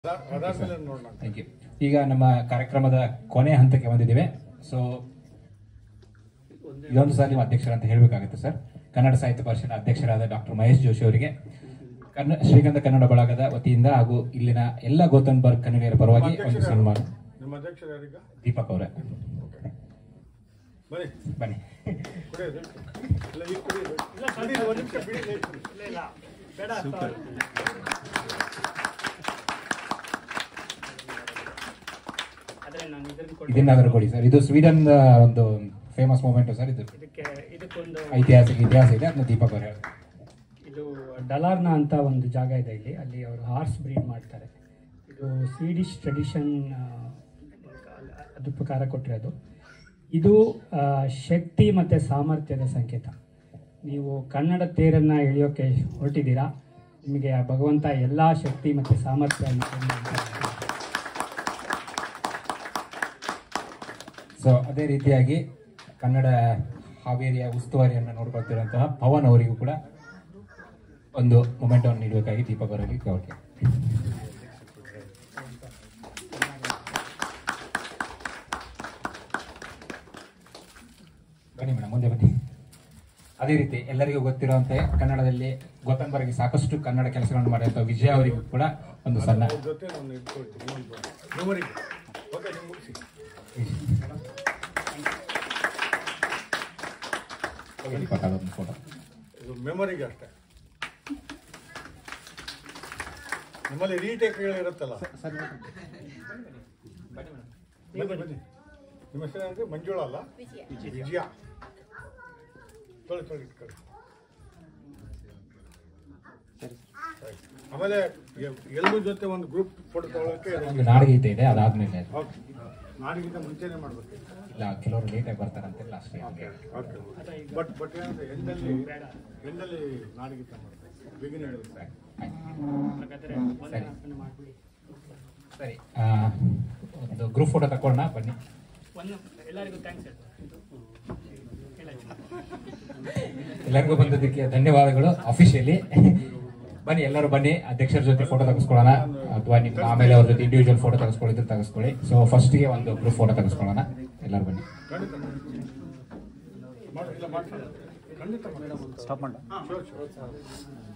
ಅದ- ಅದಾದ್ಮೇಲೆ ನೋಡೋಣ ಥ್ಯಾಂಕ್ ಯು ಈಗ ನಮ್ಮ ಕಾರ್ಯಕ್ರಮದ ಕೊನೆ ಹಂತಕ್ಕೆ ಬಂದಿದ್ದೇವೆ ಸೊ ಇದೊಂದು ಸಲ ನೀವು ಅಧ್ಯಕ್ಷರಂತ ಹೇಳಬೇಕಾಗುತ್ತೆ ಸರ್ ಕನ್ನಡ ಸಾಹಿತ್ಯ ಪರಿಷತ್ ಅಧ್ಯಕ್ಷರಾದ ಡಾಕ್ಟರ್ ಮಹೇಶ್ ಜೋಶಿ ಅವರಿಗೆ ಕನ್ನ ಶ್ರೀಗಂಧ ಕನ್ನಡ ಬಳಗದ ವತಿಯಿಂದ ಹಾಗೂ ಇಲ್ಲಿನ ಎಲ್ಲ ಗೋತನ್ಬರ್ಗ್ ಕನ್ನಡಿಗರ ಪರವಾಗಿ ಒಂದು ಸನ್ಮಾನ ನಿಮ್ಮ ಅಧ್ಯಕ್ಷರು ಯಾರೀಗ ದೀಪಕ್ ಅವರೇ ಬನ್ನಿ ಬನ್ನಿ ಕುಡಿಯೋದು ಇಲ್ಲ ಈಗ ಕುಡಿಯೋದು ಬಿಡಿ, ಒಂದು ನಿಮಿಷ ಬಿಡಿ ಆದ್ರೆ ನಾನು ಇದನ್ನು ಕೊಟ್ಟು ಇದನ್ನಾದರೂ ಕೊಡಿ ಸರ್ ಇದು ಸ್ವೀಡನ್ ಒಂದು ಫೇಮಸ್ ಮೂಮೆಂಟ್ ಸರ್ ಇದು ಇದಕ್ಕೆ ಇದಕ್ಕೊಂದು ಐತಿಹಾಸಿಕ ಇತಿಹಾಸ ಇದೆ ಅದನ್ನ ದೀಪಕ್ ಅವರು ಹೇಳ್ತಾರೆ ಇದು ಡಲಾರ್ನ ಅಂತ ಒಂದು ಜಾಗ ಇದೆ ಇಲ್ಲಿ ಅಲ್ಲಿ ಅವರು ಹಾರ್ಸ್ ಬ್ರೀಡ್ ಮಾಡ್ತಾರೆ ಇದು ಸ್ವೀಡಿಶ್ ಟ್ರೆಡಿಷನ್ ಅದ್ರ ಪ್ರಕಾರ ಕೊಟ್ಟಿರೋದು ಇದು ಆ, ಶಕ್ತಿ ಮತ್ತು ಸಾಮರ್ಥ್ಯದ ಸಂಕೇತ ನೀವು ಕನ್ನಡ ತೇರನ್ನು ಎಳೆಯೋಕ್ಕೆ ಹೊರಟಿದ್ದೀರಾ ನಿಮಗೆ ಆ ಭಗವಂತ ಎಲ್ಲ ಶಕ್ತಿ ಮತ್ತು ಸಾಮರ್ಥ್ಯವನ್ನು ಕೊಡ್ಲಿ ಅಂತ ಹೇಳ್ತೀನಿ. ಸೊ ಅದೇ ರೀತಿಯಾಗಿ ಕನ್ನಡ ಹಾವೇರಿಯ ಉಸ್ತುವಾರಿಯನ್ನು ನೋಡ್ಕೊಳ್ತಿರುವಂತಹ ಪವನ್ ಅವರಿಗೂ ಕೂಡ ಒಂದು ಮೊಮೆಂಟವನ್ನು ನೀಡಬೇಕಾಗಿ ದೀಪಕ್ ಅವರಲ್ಲಿ ಕೋರಿಕೆ ಬನ್ನಿ ಮೇಡಮ್ ಮುಂದೆ ಬನ್ನಿ ಅದೇ ರೀತಿ ಎಲ್ಲರಿಗೂ ಗೊತ್ತಿರುವಂತೆ ಕನ್ನಡದಲ್ಲಿ ಗೋತಂಬರಿಗೆ ಸಾಕಷ್ಟು ಕನ್ನಡ ಕೆಲಸಗಳನ್ನು ಮಾಡಿದಂಥ ವಿಜಯ ಅವರಿಗೂ ಕೂಡ ಒಂದು ಸಣ್ಣ ಅವ್ರ ಜೊತೆ ನಾನು ಇಟ್ಕೊಳ್ತೀನಿ ಒಂದು ಮೆಮೊರಿಗೆ ಓಕೆ ನೀವು ಮುಗಿಸಿ ದೀಪಕ್ ಅದೊಂದು ಫೋಟೋ ಇದು ಮೆಮೊರಿಗೆ ಅಷ್ಟೇ ನಿಮ್ಮಲ್ಲಿ ರೀಟೇಕ್ಗಳು ಇರುತ್ತಲ್ಲ ಬನ್ನಿ ಬನ್ನಿ ನಿಮ್ಮ ಹೆಸರು ಅಂದ್ರೆ ಮಂಜುಳಾ ಅಲ್ಲ ವಿಜಯ ತೊಳಿ ತೊಳಿ ಇಟ್ಕೊಳ್ಳಿ ಆಯ್ತು. ಆಮೇಲೆ ಎಲ್ಲರ ಜೊತೆ ಒಂದು ಗ್ರೂಪ್ ಫೋಟೋ ತಗೊಳ್ಳೋಕೆ ಒಂದು ನಾಡಗೀತೆ ಇದೆ ಅದಾದ್ಮೇಲೆ ಓಕೆ ನಾಡಿಗಿಂತ ಮುಂಚೆನೆ ಮಾಡ್ಬೇಕು ಇಲ್ಲ ಕೆಲವರು ಲೇಟಾಗಿ ಬರ್ತಾರಂತೆ ಲಾಸ್ಟ್ ಓಕೆ ಬಟ್ ಬಟ್ ಏನಂದ್ರೆ ಎಂಡಲ್ಲಿ ಎಂಡಲ್ಲಿ ನಾಡಿಗಿಂತ ಮಾಡ್ಬೇಕು ಬಿಗಿನಿಂಗ್ ಹಾಗಾದ್ರೆ ಒಂದು ಸರಿ. ಹಾಸನ ಮಾಡ್ಬಿಡಿ ಸರಿ ಆ, ಒಂದು ಗ್ರೂಪ್ ಫೋಟೋ ತಕೊಳ್ಳೋಣ ಬನ್ನಿ ಒಂದು ಎಲ್ಲರಿಗೂ ಥ್ಯಾಂಕ್ಸ್ ಎಲ್ಲರಿಗೂ ಬಂದದಕ್ಕೆ ಧನ್ಯವಾದಗಳು ಅಫಿಷಿಯಲಿ ಬನ್ನಿ ಎಲ್ಲರೂ ಬನ್ನಿ ಅಧ್ಯಕ್ಷರ ಜೊತೆ ಫೋಟೋ ತೆಗೆಸ್ಕೊಳ್ಳೋಣ ಅಥವಾ ನಿಮ್ಮ ಆಮೇಲೆ ಅವ್ರ ಜೊತೆ ಇಂಡಿವಿಜುವಲ್ ಫೋಟೋ ತೆಗೆಸ್ಕೊಳ್ಳಿದ್ರೆ ತೆಗೆಸ್ಕೊಳ್ಳಿ ಸೊ ಫಸ್ಟ್ಗೆ ಒಂದು ಗ್ರೂಪ್ ಫೋಟೋ ತೆಗೆಸ್ಕೊಳ್ಳೋಣ ಎಲ್ಲರೂ ಬನ್ನಿ ಖಂಡಿತ ಮಾಡಿ ಇಲ್ಲ ಮಾಡ್ತಾರೆ ಖಂಡಿತ ಸ್ಟಾಪ್ ಮಾಡ ಶೋರ್ ಶೋರ್